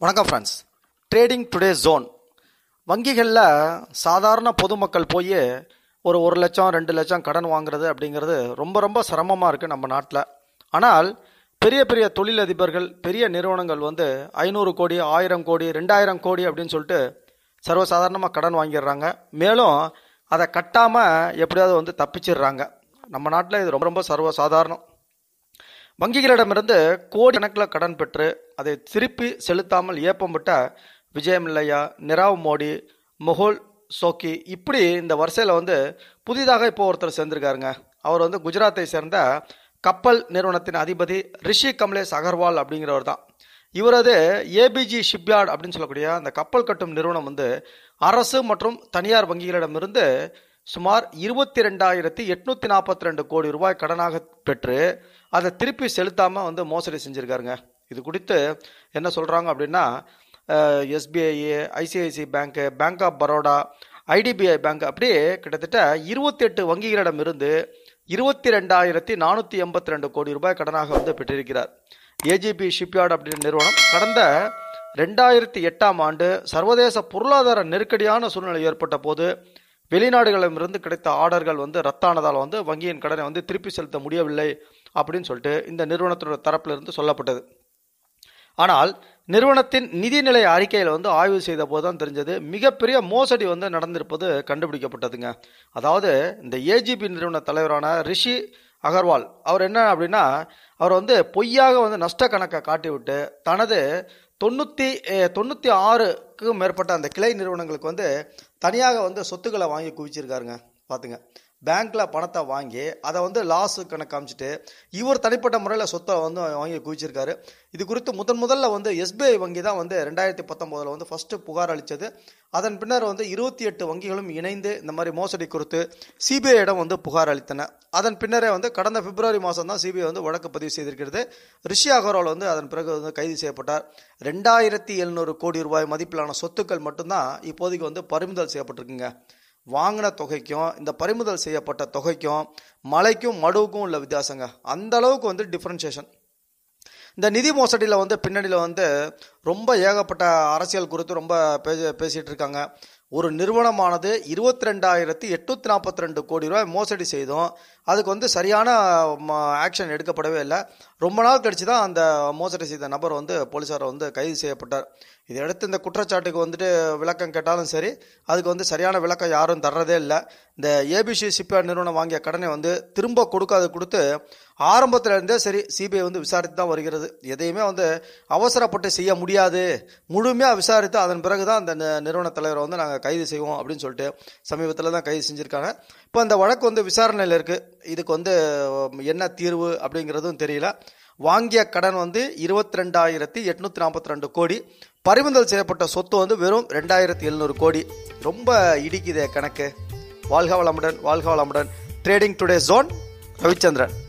வணக்கம் friends trading today zone வங்கிகளில் சாதாரண பொதுமக்கள் போய் ஒரு ஒரு லட்சம் ரெண்டு லட்சம் கடன் வாங்குறது அப்படிங்கிறது ரொம்ப ரொம்ப சிரமமாக இருக்குது நம்ம நாட்டில் ஆனால் பெரிய பெரிய தொழிலதிபர்கள் பெரிய நிறுவனங்கள் வந்து ஐநூறு கோடி ஆயிரம் கோடி ரெண்டாயிரம் கோடி அப்படின்னு சொல்லிட்டு சர்வசாதாரணமாக கடன் வாங்கிடுறாங்க மேலும் அதை கட்டாமல் எப்படியாவது வந்து தப்பிச்சிடுறாங்க நம்ம நாட்டில் இது ரொம்ப ரொம்ப சர்வசாதாரணம் வங்கிகளிடமிருந்து கோடி கணக்கில் கடன் பெற்று அதை திருப்பி செலுத்தாமல் ஏப்பம் விட்ட விஜயமில்லையா நிராவ் மோடி முகுல் சோக்கி இப்படி இந்த வரிசையில் வந்து புதிதாக இப்போ ஒருத்தர் சேர்ந்திருக்காருங்க அவர் வந்து குஜராத்தை சேர்ந்த கப்பல் நிறுவனத்தின் அதிபதி ரிஷி கமலேஷ் அகர்வால் அப்படிங்கிறவர் தான் இவரது ஏபிஜி ஷிப்யார்ட் அப்படின்னு சொல்லக்கூடிய அந்த கப்பல் கட்டும் நிறுவனம் வந்து அரசு மற்றும் தனியார் வங்கிகளிடமிருந்து சுமார் இருபத்தி ரெண்டாயிரத்தி எட்நூத்தி நாற்பத்தி ரெண்டு கோடி ரூபாய் கடனாக பெற்று அதை திருப்பி செலுத்தாம வந்து மோசடி செஞ்சிருக்காருங்க இது குறித்து என்ன சொல்றாங்க அப்படின்னா SBI ICICI bank bank of Baroda IDBI bank அப்படியே கிட்டத்தட்ட இருபத்தி எட்டு வங்கிகளிடம் இருந்து இருபத்தி ரெண்டாயிரத்தி நானூற்றி எண்பத்தி ரெண்டு கோடி ரூபாய் கடனாக வந்து பெற்றிருக்கிறார் ஏஜிபி ஷிப்யார்ட் அப்படின்ற நிறுவனம் கடந்த ரெண்டாயிரத்தி எட்டாம் ஆண்டு சர்வதேச பொருளாதார நெருக்கடியான சூழ்நிலை ஏற்பட்ட போது வெளிநாடுகளிடமிருந்து கிடைத்த ஆர்டர்கள் வந்து ரத்தானதால் வந்து வங்கியின் கடனை வந்து திருப்பி செலுத்த முடியவில்லை அப்படின்னு சொல்லிட்டு இந்த நிறுவனத்தோட தரப்பிலிருந்து சொல்லப்பட்டது ஆனால் நிறுவனத்தின் நிதிநிலை அறிக்கையில் வந்து ஆய்வு செய்த போது தான் தெரிஞ்சது மிகப்பெரிய மோசடி வந்து நடந்திருப்பது கண்டுபிடிக்கப்பட்டதுங்க அதாவது இந்த ஏஜிபி நிறுவன தலைவரான ரிஷி அகர்வால் அவர் என்ன அப்படின்னா அவர் வந்து பொய்யாக வந்து நஷ்ட கணக்கை காட்டிவிட்டு தனது தொண்ணூற்றி தொண்ணூற்றி ஆறுக்கும் மேற்பட்ட அந்த கிளை நிறுவனங்களுக்கு வந்து தனியாக வந்து சொத்துக்களை வாங்கி குவிச்சிருக்காருங்க பார்த்துங்க பேங்க்ல பணத்தை வாங்கி அதை வந்து லாஸ் கணக்கு காமிச்சிட்டு இவர் தனிப்பட்ட முறையில் சொத்தை வந்து வாங்கி குவிச்சிருக்காரு இது குறித்து முதன் முதல்ல வந்து எஸ்பிஐ வங்கி தான் வந்து ரெண்டாயிரத்தி பத்தொம்போதில் வந்து ஃபஸ்ட்டு புகார் அளித்தது அதன் பின்னர் வந்து இருபத்தி எட்டு வங்கிகளும் இணைந்து இந்த மாதிரி மோசடி குறித்து சிபிஐயிடம் வந்து புகார் அளித்தன அதன் பின்னரே வந்து கடந்த பிப்ரவரி மாதம் தான் சிபிஐ வந்து வழக்கு பதிவு செய்திருக்கிறது ரிஷி அகர்வால் வந்து அதன் பிறகு வந்து கைது செய்யப்பட்டார் ரெண்டாயிரத்தி எழுநூறு கோடி ரூபாய் மதிப்பிலான சொத்துக்கள் மட்டும்தான் இப்போதைக்கு வந்து பறிமுதல் செய்யப்பட்டிருக்குங்க வாங்கின தொகைக்கும் இந்த பறிமுதல் செய்யப்பட்ட தொகைக்கும் மலைக்கும் மடுவுக்கும் உள்ள வித்தியாசங்க அந்த அளவுக்கு வந்து டிஃப்ரென்ஷியேஷன் இந்த நிதி மோசடியில் வந்து பின்னணியில் வந்து ரொம்ப ஏகப்பட்ட அரசியல் குறித்து ரொம்ப பேச பேசிகிட்டு இருக்காங்க ஒரு நிறுவனமானது இருபத்தி ரெண்டாயிரத்தி எட்நூத்தி நாற்பத்தி ரெண்டு கோடி ரூபாய் மோசடி செய்தும் அதுக்கு வந்து சரியான ஆக்ஷன் எடுக்கப்படவே இல்லை ரொம்ப நாள் கழிச்சு தான் அந்த மோசடி செய்த நபர் வந்து போலீஸார் வந்து கைது செய்யப்பட்டார் இதையடுத்து இந்த குற்றச்சாட்டுக்கு வந்துட்டு விளக்கம் கேட்டாலும் சரி அதுக்கு வந்து சரியான விளக்கம் யாரும் தர்றதே இல்லை இந்த ஏபிசி சிப்யார்ட் நிறுவனம் வாங்கிய கடனை வந்து திரும்ப கொடுக்காது கொடுத்து ஆரம்பத்துல இருந்தே சரி சிபிஐ வந்து விசாரித்து தான் வருகிறது எதையுமே வந்து அவசரப்பட்டு செய்ய முடியாது முழுமையாக விசாரித்து அதன் பிறகு தான் அந்த நி- நிறுவன தலைவரை வந்து நாங்கள் கைது செய்வோம் அப்படின்னு சொல்லிட்டு சமீபத்தில் தான் கைது செஞ்சுருக்காங்க இப்போ அந்த வழக்கு வந்து விசாரணையில் இருக்குது இதுக்கு வந்து என்ன தீர்வு அப்படிங்கிறதும் தெரியல வாங்கிய கடன் வந்து இருபத்தி ரெண்டாயிரத்தி எட்நூத்தி நாற்பத்தி ரெண்டு கோடி பறிமுதல் செய்யப்பட்ட சொத்து வந்து வெறும் ரெண்டாயிரத்தி எழுநூறு கோடி ரொம்ப இடிக்குதே கணக்கு வாழ்க வளமுடன் வாழ்க வளமுடன் ட்ரேடிங் டுடே ஜோன் ரவிச்சந்திரன்